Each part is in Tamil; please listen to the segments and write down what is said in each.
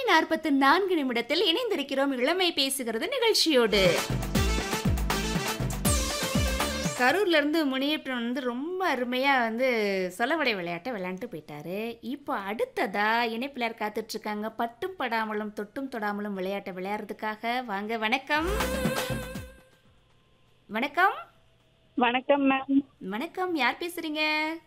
நாற்பத்தி நான்கு நிமிடத்தில் இணைந்திருக்கிறோம் இளமை பேசுகிறது நிகழ்ச்சியோடு கரூர்ல இருந்து முனியப்பன் வந்து ரொம்ப அருமையா வந்து சொலவடை விளையாட்டை விளையாண்டு போயிட்டாரு இப்போ அடுத்ததா இணைப்பிலர் காத்துட்டு இருக்காங்க பட்டும் படாமலும் தொட்டும் தொடாமலும் விளையாட்டை விளையாடுறதுக்காக வாங்க வணக்கம் வணக்கம் வணக்கம் மேம் வணக்கம் யார் பேசுறீங்க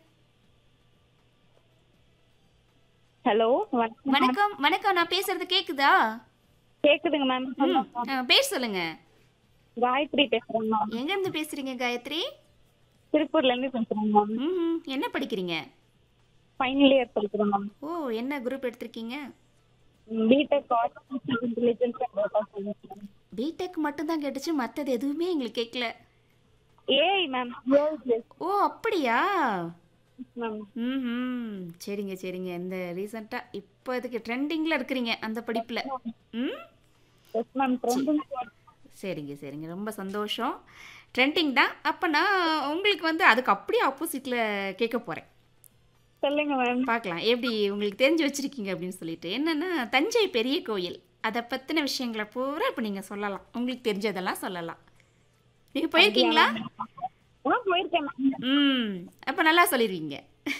ஹலோ வணக்கம் வணக்கம் வணக்கம் நான் பேசுறது கேக்குதா கேக்குதுங்க மேம் ம், ஆ, பேர் சொல்லுங்க காயத்ரி பேசுறேன் மேம் எங்க இருந்து பேசுறீங்க காயத்ரி திருப்பூர்ல இருந்து பேசுறேன் மேம் ம் என்ன படிக்கிறீங்க ஃபைனல் இயர் படிக்கிறேன் மேம் ஓ என்ன குரூப் எடுத்திருக்கீங்க BTech artificial intelligence and data science BTech மட்டும் தான் மற்றது எதுவுமே எங்களுக்கு கேட்கல ஏஐ மேம் ஓ அப்படியா மேம் ம் சரிங்க சரிங்க இந்த ரீசெண்டாக இப்போ இதுக்கு ட்ரெண்டிங்கில் இருக்கிறீங்க அந்த படிப்பில் ம் எஸ் மேம் ட்ரெண்டிங் சரிங்க சரிங்க ரொம்ப சந்தோஷம் ட்ரெண்டிங் தான் அப்போ நான் உங்களுக்கு வந்து அதுக்கு அப்படியே ஆப்போசிட்டில் கேட்க போகிறேன் சொல்லுங்க மேம் பார்க்கலாம் எப்படி உங்களுக்கு தெரிஞ்சு வச்சிருக்கீங்க அப்படின்னு சொல்லிட்டு என்னன்னா தஞ்சை பெரிய கோயில் அதை பற்றின விஷயங்களை பூரா இப்போ நீங்கள் சொல்லலாம் உங்களுக்கு தெரிஞ்சதெல்லாம் சொல்லலாம் நீங்கள் போயிருக்கீங்களா ஆ போயிருக்கேன் மேம் ம் அப்போ நல்லா சொல்லிடுவீங்க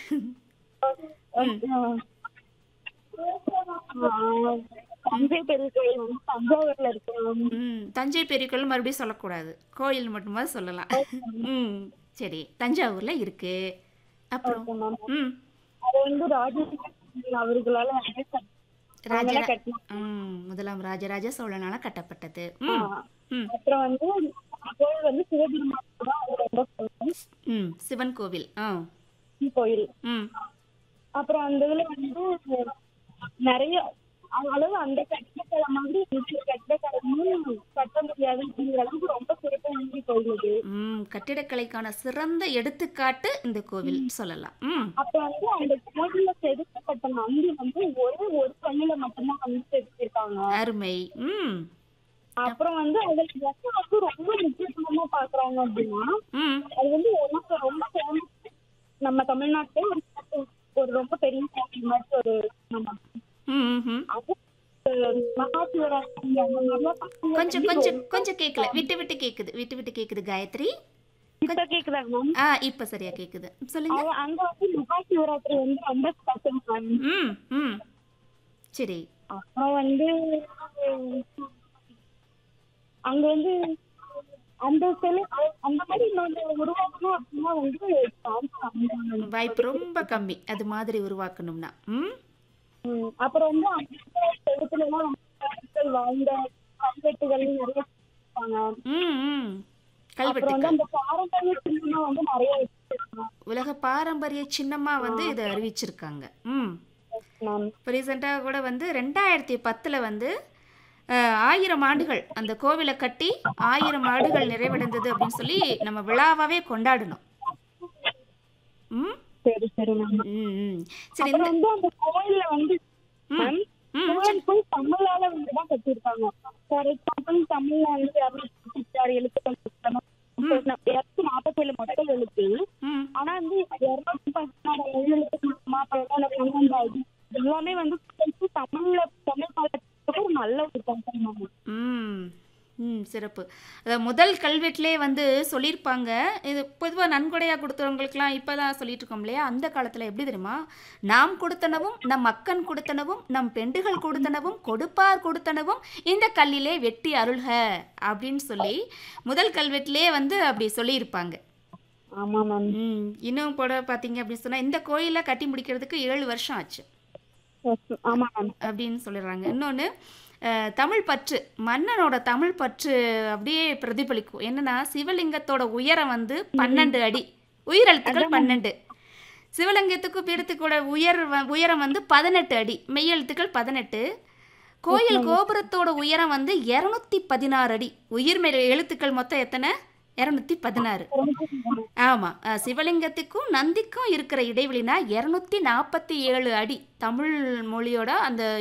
தஞ்சை பெரிய கோயில் வந்து தஞ்சாவூர்ல இருக்கு மேம் ம் தஞ்சை பெரிய கோயில் மறுபடியும் சொல்லக்கூடாது கோயில் மட்டுமா சொல்லலாம் ம் சரி தஞ்சாவூரில் இருக்கு அப்புறம் ஓகே மேம் ம் அது வந்து ராஜேந்திர அவர்களால ராஜ கட்டணும் ம் முதலாம் ராஜராஜ சோழனால கட்டப்பட்டது ம் ம் அப்புறம் வந்து கோயில் வந்து சிவபெருமான் தான் அது ரொம்ப famous ம் சிவன் கோவில் ஆ கோயில் ம் அப்புறம் அந்த இதுல வந்து நிறைய அ- அளவு அந்த கட்டிடக்கலை மாதிரி இந்த கட்டிடக்கலையும் கட்ட முடியாது அப்படிங்கிற அளவுக்கு ரொம்ப சிறப்பு வாய்ந்த கோயில் இது ம் கட்டிடக்கலைக்கான சிறந்த எடுத்துக்காட்டு இந்த கோவில் சொல்லலாம் ம் அப்ப வந்து அந்த கோயில்ல செதுக்கப்பட்ட நந்தி வந்து ஒரே ஒரு கல்லுல மட்டும்தான் வந்து செதுக்கிருக்காங்க அருமை ம் அப்புறம் வந்து அதுல எதை வந்து ரொம்ப முக்கியத்துவமா பாக்குறாங்க அப்படின்னா ம் அது வந்து உனக்கு ரொம்ப famous. நம்ம தமிழ்நாட்டுல ஒரு ஒரு ரொம்ப பெரிய கோயில் மாதிரி ஒரு நம்ம ம் ம், ம் அது அஹ், மகா சிவராத்திரி அந்த மாதிரிலாம் பசங்க கொஞ்சம் வந்து கொஞ்சம் கொஞ்சம் கேட்கல விட்டு விட்டு கேட்குது விட்டு விட்டு கேட்குது காயத்ரி இப்ப கேக்குதாங்க மேம் ஆ இப்போ சரியா கேட்குது சொல்லுங்க அவ- அங்க வந்து மகா சிவராத்திரி வந்து ரொம்ப ஸ்பெஷல் மேம் ம் ம் சரி அப்புறம் வந்து அங்க வந்து அந்த சிலை அந்த மாதிரி இன்னொன்று உருவாக்கணும் அப்படின்னா வந்து chance கம்மி தான் மேம். வாய்ப்பு ரொம்ப கம்மி அது மாதிரி உருவாக்கணும்னா ம் ம். அப்புறம் வந்து அந்த இடத்துல எல்லாம் ரொம்ப கருத்துக்கள் வாழ்ந்த கல்வெட்டுகள் நிறைய வச்சிருப்பாங்க. ம் ம் அப்புறம் வந்து கல்வெட்டுக்கள் அந்த பாரம்பரிய சின்னம் வந்து நிறைய வச்சிருக்காங்க உலக பாரம்பரிய சின்னமா வந்து இதை அறிவிச்சிருக்காங்க ம் மேம் இப்போ ரீசெண்டாக கூட வந்து ரெண்டாயிரத்தி பத்தில் வந்து அஹ், ஆயிரம் ஆண்டுகள் அந்த கோவிலை கட்டி ஆயிரம் ஆண்டுகள் நிறைவடைந்தது அப்படின்னு சொல்லி நம்ம விழாவாகவே கொண்டாடணும் ம் சரி சரி மேம் ம் ம் சரி இந்த அப்புறம் வந்து அந்த கோயில்ல வந்து ம் மேம் ம் கோயில் போய் தமிழால வந்து தான் கட்டியிருக்காங்க ஃபார் எக்ஸாம்பிள் தமிழ்ல வந்து இருநூத்தி ஆறு எழுத்துக்கள் இருக்கணும் இருநூத்தி நாற்பத்தேழு மொத்த எழுத்து ம் ஆனா வந்து இருநூத்தி பதினாறு எழுத்து மட்டுமா பதினாலு பன்னெண்டாவது எல்லாமே வந்து தமிழ்ல தமிழ் பாடத்துக்கு ஒரு நல்ல ஒரு கம்பெனி ம் ம் சிறப்பு அதாவது முதல் கல்வெட்டிலே வந்து சொல்லியிருப்பாங்க இது பொதுவாக நன்கொடையாக கொடுத்தவங்களுக்குலாம் இப்போ தான் சொல்லிட்டு இருக்கோம் இல்லையா அந்த காலத்தில் எப்படி தெரியுமா நாம் கொடுத்தனவும் நம் மக்கன் கொடுத்தனவும் நம் பெண்டுகள் கொடுத்தனவும் கொடுப்பார் கொடுத்தனவும் இந்த கல்லிலே வெட்டி அருள்க அப்படின்னு சொல்லி முதல் கல்வெட்டிலே வந்து அப்படி சொல்லியிருப்பாங்க ஆமா மேம் ம் இன்னும் கூட பார்த்தீங்க அப்படின்னு சொன்னால் இந்த கோயிலை கட்டி முடிக்கிறதுக்கு ஏழு வருஷம் ஆச்சு ஆமா மேம் அப்படின்னு சொல்லிடுறாங்க இன்னொன்று தமிழ் பற்று மன்னனோட தமிழ் பற்று அப்படியே பிரதிபலிக்கும் என்னன்னா சிவலிங்கத்தோட உயரம் வந்து பன்னெண்டு அடி உயிரெழுத்துக்கள் பன்னெண்டு சிவலிங்கத்துக்கும் பீடத்துக்கூட உயர் வ- உயரம் வந்து பதினெட்டு அடி மெய்யெழுத்துக்கள் பதினெட்டு கோயில் கோபுரத்தோட உயரம் வந்து இரநூத்தி பதினாறு அடி உயிர்மெய் எழுத்துக்கள் மொத்தம் எத்தனை இரநூத்தி பதினாறு ஆமாம் சிவலிங்கத்துக்கும் நந்திக்கும் இருக்கிற இடைவெளினா இரநூத்தி நாற்பத்தி ஏழு அடி தமிழ் மொழியோட அந்த